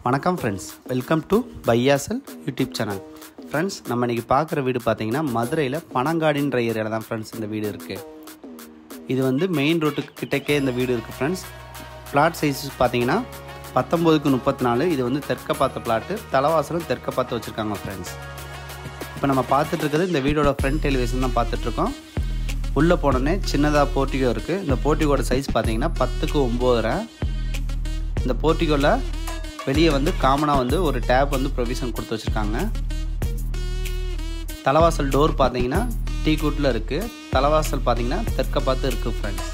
வணக்கம் friends welcome to பையாசல் YouTube channel friends நம்ம இன்றைக்கி பார்க்குற வீடு பார்த்தீங்கன்னா மதுரையில் பனங்காடின்ற ஏரியாவில் தான் ஃப்ரெண்ட்ஸ் இந்த வீடு இருக்குது இது வந்து மெயின் ரோட்டுக்கு கிட்டக்கே இந்த வீடு இருக்குது ஃப்ரெண்ட்ஸ் பிளாட் சைஸ் பார்த்தீங்கன்னா பத்தொம்போதுக்கு முப்பத்தி நாலு இது வந்து தெற்க பார்த்த பிளாட்டு தலைவாசலும் தெற்க பார்த்து வச்சுருக்காங்க ஃப்ரெண்ட்ஸ் இப்போ நம்ம பார்த்துட்டு இருக்கிறது இந்த வீடோட ஃப்ரண்ட் எலிவேஷன் தான் பார்த்துட்ருக்கோம் உள்ளே போனோடனே சின்னதாக போர்ட்டிகோ இருக்குது இந்த போர்ட்டிகோட சைஸ் பார்த்தீங்கன்னா பத்துக்கு ஒம்போதரை இந்த போர்ட்டிகோவில் வெளியே வந்து காமனாக வந்து ஒரு டேப் வந்து ப்ரொவிஷன் கொடுத்து வச்சுருக்காங்க தலைவாசல் டோர் பார்த்தீங்கன்னா டீ கூட்டில் இருக்குது தலைவாசல் பார்த்தீங்கன்னா தெற்க பார்த்து இருக்குது ஃப்ரெண்ட்ஸ்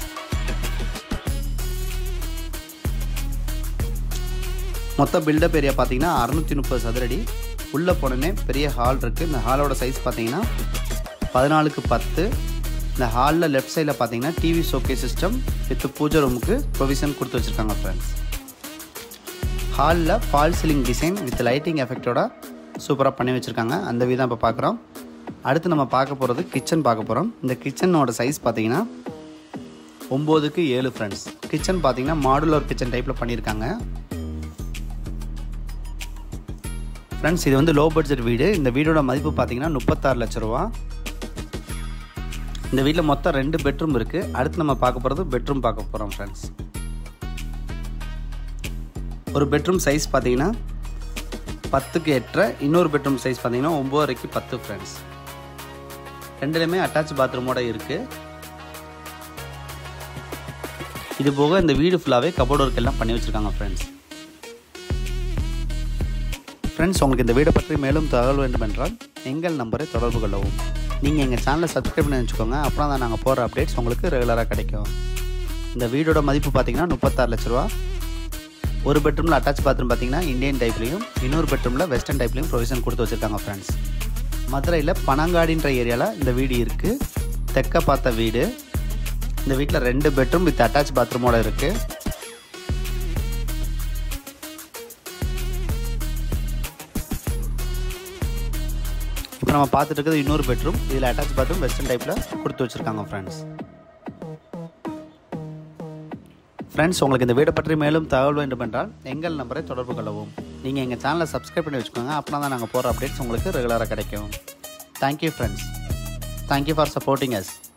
மொத்த பில்டப் ஏரியா பார்த்தீங்கன்னா அறுநூற்றி முப்பது சதுரடி உள்ளே போனோடனே பெரிய ஹால் இருக்குது இந்த ஹாலோட சைஸ் பார்த்தீங்கன்னா பதினாலுக்கு பத்து இந்த ஹாலில் லெஃப்ட் சைடில் பார்த்தீங்கன்னா டிவி ஷோகே சிஸ்டம் வித் பூஜை ரூமுக்கு ப்ரொவிஷன் கொடுத்து வச்சுருக்காங்க ஃப்ரெண்ட்ஸ் ஹாலில் fall ceiling design with lighting எஃபெக்டோட சூப்பராக பண்ணி வச்சுருக்காங்க அந்த வீதான் இப்போ பார்க்குறோம் அடுத்து நம்ம பார்க்க போகிறது கிச்சன் பார்க்க போகிறோம் இந்த கிச்சனோட சைஸ் பார்த்தீங்கன்னா ஒம்போதுக்கு ஏழு ஃப்ரெண்ட்ஸ் கிச்சன் பார்த்தீங்கன்னா மாடுலர் கிச்சன் டைப்பில் பண்ணியிருக்காங்க ஃப்ரெண்ட்ஸ் இது வந்து லோ பட்ஜெட் வீடு இந்த வீடோட மதிப்பு பார்த்தீங்கன்னா முப்பத்தாறு லட்ச ரூபா இந்த வீட்டில் மொத்தம் ரெண்டு பெட்ரூம் இருக்குது அடுத்து நம்ம பார்க்க போகிறது பெட்ரூம் பார்க்க போகிறோம் ஃப்ரெண்ட்ஸ் ஒரு பெட்ரூம் சைஸ் பார்த்தீங்கன்னா பத்துக்கு எட்டரை இன்னொரு பெட்ரூம் சைஸ் பார்த்தீங்கன்னா ஒம்போதரைக்கு பத்து ஃப்ரெண்ட்ஸ் ரெண்டுலேயுமே அட்டாச் பாத்ரூமோட இருக்குது இது போக இந்த வீடு ஃபுல்லாகவே கபோர்ட் ஒர்க் எல்லாம் பண்ணி வச்சுருக்காங்க ஃப்ரெண்ட்ஸ் ஃப்ரெண்ட்ஸ் உங்களுக்கு இந்த வீடை பற்றி மேலும் தகவல் வேண்டும் என்றால் எங்கள் நம்பரை தொடர்பு கொள்ளவும் நீங்கள் எங்கள் சேனலை சப்ஸ்கிரைப் பண்ணி வச்சுக்கோங்க அப்புறம் தான் நாங்கள் போகிற அப்டேட்ஸ் உங்களுக்கு ரெகுலராக கிடைக்கும் இந்த வீடோட மதிப்பு பார்த்தீங்கன்னா முப்பத்தாறு லட்ச ரூபா ஒரு பெட்ரூமில் அட்டாச் பாத்ரூம் பார்த்தீங்கன்னா இந்தியன் டைப்லையும் இன்னொரு பெட்ரூமில் வெஸ்டர்ன் டைப்லையும் ப்ரொவிஷன் கொடுத்து வச்சுருக்காங்க ஃப்ரெண்ட்ஸ் மதுரையில் பனங்காடின்ற ஏரியாவில் இந்த வீடு இருக்குது தெற்க பார்த்த வீடு இந்த வீட்டில் ரெண்டு பெட்ரூம் வித் அட்டாச் பாத்ரூமோட இருக்குது இப்போ நம்ம பார்த்துட்டு இருக்கிறது இன்னொரு பெட்ரூம் இதில் அட்டாச் பாத்ரூம் வெஸ்டர்ன் டைப்பில் கொடுத்து வச்சுருக்காங்க ஃப்ரெண்ட்ஸ் ஃப்ரெண்ட்ஸ் உங்களுக்கு இந்த வீடை பற்றி மேலும் தகவல் வேண்டும் என்றால் எங்கள் நம்பரை தொடர்பு கொள்ளவும் நீங்கள் எங்கள் சேனலை சப்ஸ்கிரைப் பண்ணி வச்சுக்கோங்க அப்படின்னா தான் நாங்கள் போகிற அப்டேட்ஸ் உங்களுக்கு ரெகுலராக கிடைக்கும் thank you friends thank you for supporting as